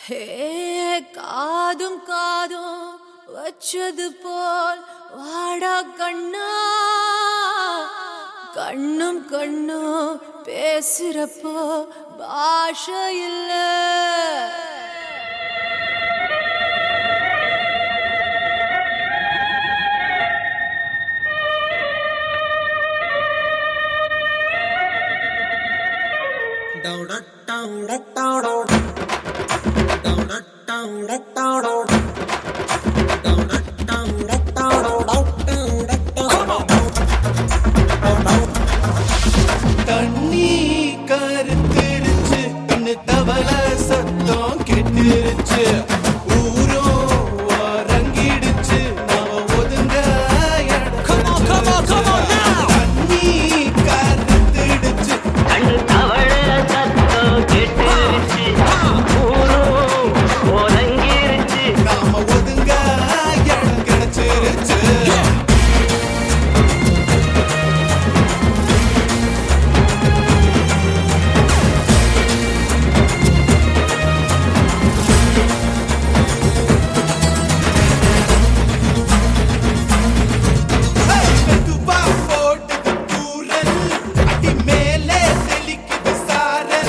ஹே காதும் காதும் வச்சது போல் வாடா கண்ணா கண்ணும் கண்ணும் பேசுறப்போ பாஷை இல்லை தண்ணி கருத்திருச்சு கண்ணு தவள சத்தம் கெட்டுருச்சு ஊரோ அரங்கிடுச்சு நாம ஒதுங்க இடம் தண்ணி கருத்திடுச்சு கண்ணு தவழ சத்தம் கெட்டுருச்சு ஊரும் உறங்கிருச்சு நாம ஒதுங்க இடம் கிடைச்சிருச்சு மெதுவா போடுது தூரல் அடி மேலே தெளிக்குது சாரல்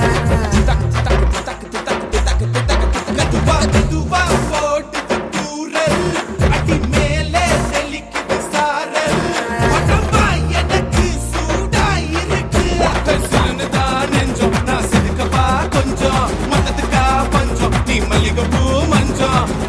மெதுவா மெதுவா போடுது தூரல் அடி மேலே தெளிக்குது சாரல் உடம்பா எனக்கு சூடா இருக்கு சிலுன்னு தான் நெஞ்சம் நான் சிதுக்கப்பா கொஞ்சம் மத்ததுக்கா பஞ்சம் நீ மல்லிகை பூ மஞ்சம்